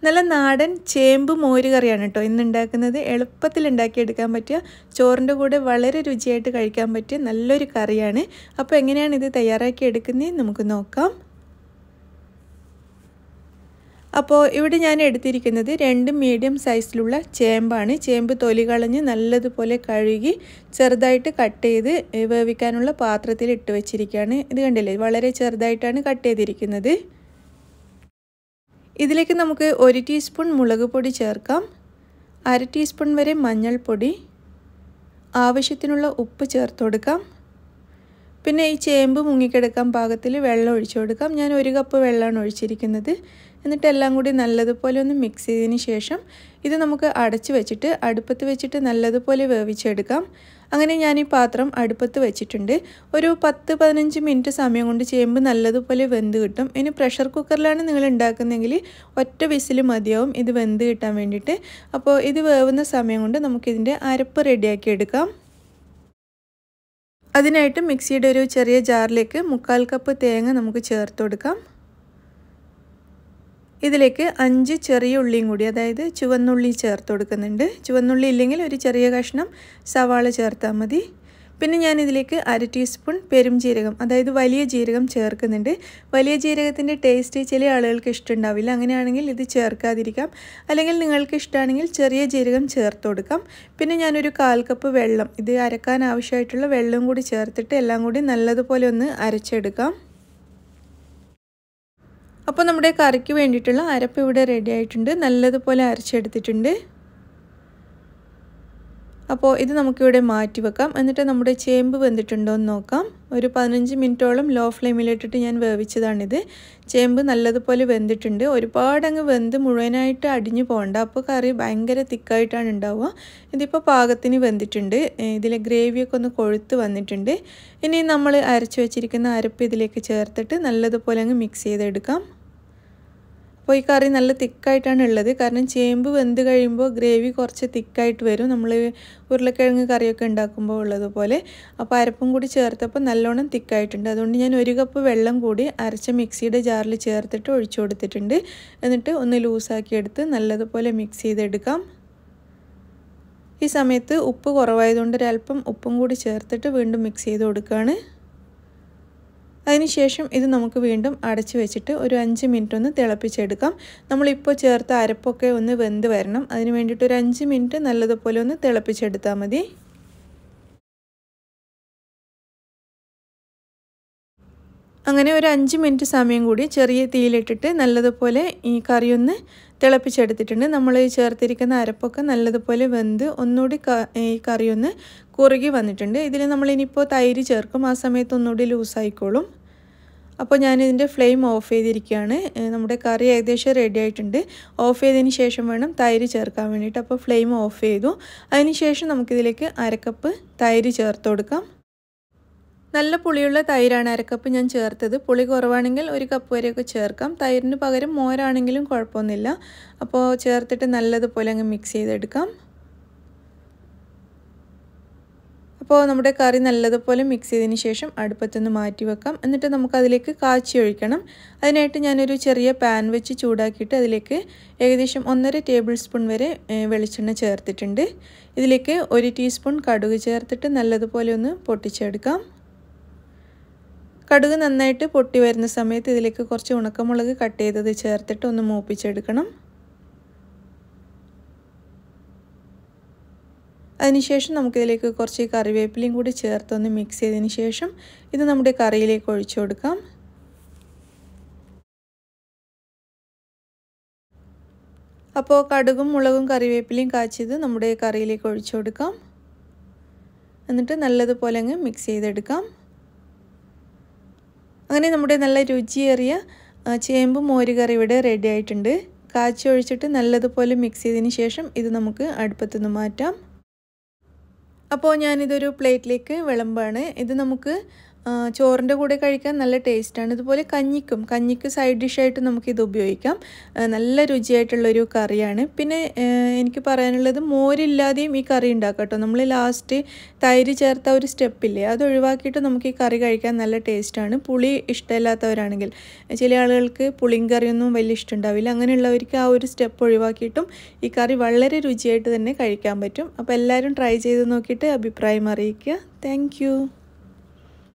നല്ല നാടൻ ചേമ്പ് മോര് കറിയാണ് കേട്ടോ ഇന്ന് ഉണ്ടാക്കുന്നത് എളുപ്പത്തിൽ ഉണ്ടാക്കിയെടുക്കാൻ പറ്റിയ ചോറിൻ്റെ കൂടെ വളരെ രുചിയായിട്ട് കഴിക്കാൻ പറ്റിയ നല്ലൊരു കറിയാണ് അപ്പോൾ എങ്ങനെയാണ് ഇത് തയ്യാറാക്കി എടുക്കുന്നത് നമുക്ക് നോക്കാം അപ്പോൾ ഇവിടെ ഞാൻ എടുത്തിരിക്കുന്നത് രണ്ട് മീഡിയം സൈസിലുള്ള ചേമ്പാണ് ചേമ്പ് തൊലി കളഞ്ഞ് നല്ലതുപോലെ കഴുകി ചെറുതായിട്ട് കട്ട് ചെയ്ത് വേവിക്കാനുള്ള പാത്രത്തിൽ ഇട്ട് വെച്ചിരിക്കുകയാണ് ഇത് കണ്ടില്ലേ വളരെ ചെറുതായിട്ടാണ് കട്ട് ചെയ്തിരിക്കുന്നത് ഇതിലേക്ക് നമുക്ക് ഒരു ടീസ്പൂൺ മുളക് പൊടി ചേർക്കാം അര ടീസ്പൂൺ വരെ മഞ്ഞൾപ്പൊടി ആവശ്യത്തിനുള്ള ഉപ്പ് ചേർത്ത് കൊടുക്കാം പിന്നെ ഈ ചേമ്പ് മുങ്ങിക്കിടക്കാൻ പാകത്തിൽ വെള്ളം ഒഴിച്ചു കൊടുക്കാം ഞാൻ ഒരു കപ്പ് വെള്ളമാണ് ഒഴിച്ചിരിക്കുന്നത് എന്നിട്ട് എല്ലാം കൂടി നല്ലതുപോലെ ഒന്ന് മിക്സ് ചെയ്തതിന് ശേഷം ഇത് നമുക്ക് അടച്ച് വെച്ചിട്ട് അടുപ്പത്ത് വെച്ചിട്ട് നല്ലതുപോലെ വേവിച്ചെടുക്കാം അങ്ങനെ ഞാൻ ഈ പാത്രം അടുപ്പത്ത് വെച്ചിട്ടുണ്ട് ഒരു പത്ത് പതിനഞ്ച് മിനിറ്റ് സമയം കൊണ്ട് ചേമ്പ് നല്ലതുപോലെ വെന്ത് കിട്ടും ഇനി പ്രഷർ കുക്കറിലാണ് നിങ്ങൾ ഉണ്ടാക്കുന്നതെങ്കിൽ ഒറ്റ വിസിൽ മതിയാവും ഇത് വെന്ത് കിട്ടാൻ വേണ്ടിയിട്ട് അപ്പോൾ ഇത് വേവുന്ന സമയം കൊണ്ട് നമുക്കിതിൻ്റെ അരപ്പ് റെഡിയാക്കി എടുക്കാം അതിനായിട്ട് മിക്സിയുടെ ഒരു ചെറിയ ജാറിലേക്ക് മുക്കാൽ കപ്പ് തേങ്ങ നമുക്ക് ചേർത്ത് കൊടുക്കാം ഇതിലേക്ക് അഞ്ച് ചെറിയ ഉള്ളിയും കൂടി അതായത് ചുവന്നുള്ളി ചേർത്ത് കൊടുക്കുന്നുണ്ട് ചുവന്നുള്ളി ഇല്ലെങ്കിൽ ഒരു ചെറിയ കഷ്ണം സവാള ചേർത്താൽ മതി പിന്നെ ഞാൻ ഇതിലേക്ക് അര ടീസ്പൂൺ പെരും ജീരകം അതായത് വലിയ ജീരകം ചേർക്കുന്നുണ്ട് വലിയ ജീരകത്തിൻ്റെ ടേസ്റ്റ് ചില ആളുകൾക്ക് ഇഷ്ടമുണ്ടാവില്ല അങ്ങനെയാണെങ്കിൽ ഇത് ചേർക്കാതിരിക്കാം അല്ലെങ്കിൽ നിങ്ങൾക്ക് ഇഷ്ടമാണെങ്കിൽ ചെറിയ ജീരകം ചേർത്ത് കൊടുക്കാം പിന്നെ ഞാനൊരു കാൽ കപ്പ് വെള്ളം ഇത് അരക്കാൻ ആവശ്യമായിട്ടുള്ള വെള്ളം കൂടി ചേർത്തിട്ട് എല്ലാം കൂടി നല്ലതുപോലെ ഒന്ന് അരച്ചെടുക്കാം അപ്പോൾ നമ്മുടെ കറിക്ക് വേണ്ടിയിട്ടുള്ള അരപ്പ് ഇവിടെ റെഡി ആയിട്ടുണ്ട് നല്ലതുപോലെ അരച്ചെടുത്തിട്ടുണ്ട് അപ്പോൾ ഇത് നമുക്കിവിടെ മാറ്റി വെക്കാം എന്നിട്ട് നമ്മുടെ ചേമ്പ് വെന്തിട്ടുണ്ടോ എന്ന് നോക്കാം ഒരു പതിനഞ്ച് മിനിറ്റോളം ലോ ഫ്ലെയിമിലിട്ടിട്ട് ഞാൻ വേവിച്ചതാണിത് ചേമ്പ് നല്ലതുപോലെ വെന്തിട്ടുണ്ട് ഒരുപാട് അങ്ങ് വെന്ത് മുഴുവനായിട്ട് അടിഞ്ഞു പോകണ്ട അപ്പോൾ കറി ഭയങ്കര തിക്കായിട്ടാണ് ഉണ്ടാവുക ഇതിപ്പോൾ പാകത്തിന് വെന്തിട്ടുണ്ട് ഇതിലെ ഗ്രേവിയൊക്കെ ഒന്ന് കൊഴുത്ത് വന്നിട്ടുണ്ട് ഇനി നമ്മൾ അരച്ച് വെച്ചിരിക്കുന്ന അരപ്പ് ഇതിലേക്ക് ചേർത്തിട്ട് നല്ലതുപോലെ അങ്ങ് മിക്സ് ചെയ്തെടുക്കാം അപ്പോൾ ഈ കറി നല്ല തിക്കായിട്ടാണ് ഉള്ളത് കാരണം ചേമ്പ് വെന്ത് കഴിയുമ്പോൾ ഗ്രേവി കുറച്ച് തിക്കായിട്ട് വരും നമ്മൾ ഉരുളക്കിഴങ്ങ് കറിയൊക്കെ ഉണ്ടാക്കുമ്പോൾ ഉള്ളതുപോലെ അപ്പോൾ അരപ്പും കൂടി ചേർത്തപ്പോൾ നല്ലോണം തിക്കായിട്ടുണ്ട് അതുകൊണ്ട് ഞാൻ ഒരു കപ്പ് വെള്ളം കൂടി അരച്ച മിക്സിയുടെ ജാറിൽ ചേർത്തിട്ട് ഒഴിച്ചു കൊടുത്തിട്ടുണ്ട് എന്നിട്ട് ഒന്ന് ലൂസാക്കി എടുത്ത് നല്ലതുപോലെ മിക്സ് ചെയ്തെടുക്കാം ഈ സമയത്ത് ഉപ്പ് കുറവായതുകൊണ്ട് ഒരല്പം ഉപ്പും കൂടി ചേർത്തിട്ട് വീണ്ടും മിക്സ് ചെയ്ത് കൊടുക്കുകയാണ് അതിനുശേഷം ഇത് നമുക്ക് വീണ്ടും അടച്ചു വെച്ചിട്ട് ഒരു അഞ്ച് മിനിറ്റ് ഒന്ന് തിളപ്പിച്ചെടുക്കാം നമ്മളിപ്പോൾ ചേർത്ത അരപ്പൊക്കെ ഒന്ന് വെന്ത് വരണം അതിന് വേണ്ടിയിട്ട് ഒരു അഞ്ച് മിനിറ്റ് നല്ലതുപോലെ ഒന്ന് തിളപ്പിച്ചെടുത്താൽ മതി അങ്ങനെ ഒരു അഞ്ച് മിനിറ്റ് സമയം കൂടി ചെറിയ തീയിലിട്ടിട്ട് നല്ലതുപോലെ ഈ കറി ഒന്ന് തിളപ്പിച്ചെടുത്തിട്ടുണ്ട് നമ്മൾ ചേർത്തിരിക്കുന്ന അരപ്പൊക്കെ നല്ലതുപോലെ വെന്ത് ഒന്നുകൂടി ഈ കറി ഒന്ന് കുറുകി വന്നിട്ടുണ്ട് ഇതിൽ നമ്മളിനിപ്പോൾ തൈര് ചേർക്കും ആ സമയത്ത് ഒന്നുകൂടി ലൂസായിക്കോളും അപ്പോൾ ഞാനിതിൻ്റെ ഫ്ലെയിം ഓഫ് ചെയ്തിരിക്കുകയാണ് നമ്മുടെ കറി ഏകദേശം റെഡി ആയിട്ടുണ്ട് ഓഫ് ചെയ്തതിന് ശേഷം വേണം തൈര് ചേർക്കാൻ വേണ്ടിയിട്ട് അപ്പോൾ ഫ്ലെയിം ഓഫ് ചെയ്തു അതിന് ശേഷം നമുക്കിതിലേക്ക് അരക്കപ്പ് തൈര് ചേർത്ത് കൊടുക്കാം നല്ല പുളിയുള്ള തൈരാണ് അരക്കപ്പ് ഞാൻ ചേർത്തത് പുളി കുറവാണെങ്കിൽ ഒരു കപ്പ് വരെയൊക്കെ ചേർക്കാം തൈരിന് പകരം മോരാണെങ്കിലും കുഴപ്പമൊന്നുമില്ല അപ്പോൾ ചേർത്തിട്ട് നല്ലതുപോലെ അങ്ങ് മിക്സ് ചെയ്തെടുക്കാം അപ്പോൾ നമ്മുടെ കറി നല്ലതുപോലെ മിക്സ് ചെയ്തതിന് ശേഷം അടുപ്പത്തുനിന്ന് മാറ്റി വെക്കാം എന്നിട്ട് നമുക്കതിലേക്ക് കാച്ചി ഒഴിക്കണം അതിനായിട്ട് ഞാനൊരു ചെറിയ പാൻ വെച്ച് ചൂടാക്കിയിട്ട് അതിലേക്ക് ഏകദേശം ഒന്നര ടേബിൾ സ്പൂൺ വരെ വെളിച്ചെണ്ണ ചേർത്തിട്ടുണ്ട് ഇതിലേക്ക് ഒരു ടീസ്പൂൺ കടുക് ചേർത്തിട്ട് നല്ലതുപോലെ ഒന്ന് പൊട്ടിച്ചെടുക്കാം കടുക് നന്നായിട്ട് പൊട്ടി വരുന്ന സമയത്ത് ഇതിലേക്ക് കുറച്ച് ഉണക്കമുളക് കട്ട് ചെയ്തത് ചേർത്തിട്ട് ഒന്ന് മൂപ്പിച്ചെടുക്കണം അതിനുശേഷം നമുക്കിതിലേക്ക് കുറച്ച് കറിവേപ്പിലയും കൂടി ചേർത്തൊന്ന് മിക്സ് ചെയ്തതിന് ശേഷം ഇത് നമ്മുടെ കറിയിലേക്ക് ഒഴിച്ചു കൊടുക്കാം അപ്പോൾ കടുകും മുളകും കറിവേപ്പിലയും കാച്ചിയത് നമ്മുടെ കറിയിലേക്ക് ഒഴിച്ചു കൊടുക്കാം എന്നിട്ട് നല്ലതുപോലെ അങ്ങ് മിക്സ് ചെയ്തെടുക്കാം അങ്ങനെ നമ്മുടെ നല്ല രുചിയേറിയ ചേമ്പ് മോര് കറി ഇവിടെ റെഡി ആയിട്ടുണ്ട് കാച്ചി ഒഴിച്ചിട്ട് നല്ലതുപോലെ മിക്സ് ചെയ്തതിന് ശേഷം ഇത് നമുക്ക് അടുപ്പത്തുനിന്ന് മാറ്റാം അപ്പോൾ ഞാനിതൊരു പ്ലേറ്റിലേക്ക് വിളമ്പാണ് ഇത് നമുക്ക് ചോറിൻ്റെ കൂടെ കഴിക്കാൻ നല്ല ടേസ്റ്റാണ് ഇതുപോലെ കഞ്ഞിക്കും കഞ്ഞിക്ക് സൈഡ് ഡിഷായിട്ട് നമുക്കിത് ഉപയോഗിക്കാം നല്ല രുചിയായിട്ടുള്ളൊരു കറിയാണ് പിന്നെ എനിക്ക് പറയാനുള്ളത് മോരില്ലാതെയും ഈ കറി ഉണ്ടാക്കാം കേട്ടോ നമ്മൾ ലാസ്റ്റ് തൈര് ചേർത്ത ഒരു സ്റ്റെപ്പില്ലേ അത് ഒഴിവാക്കിയിട്ട് നമുക്ക് ഈ കറി കഴിക്കാൻ നല്ല ടേസ്റ്റാണ് പുളി ഇഷ്ടമില്ലാത്തവരാണെങ്കിൽ ചില ആളുകൾക്ക് പുളിയും കറിയൊന്നും വലിയ ഇഷ്ടമുണ്ടാവില്ല അങ്ങനെയുള്ളവർക്ക് ആ ഒരു സ്റ്റെപ്പ് ഒഴിവാക്കിയിട്ടും ഈ കറി വളരെ രുചിയായിട്ട് തന്നെ കഴിക്കാൻ പറ്റും അപ്പോൾ എല്ലാവരും ട്രൈ ചെയ്ത് നോക്കിയിട്ട് അഭിപ്രായം അറിയിക്കുക താങ്ക്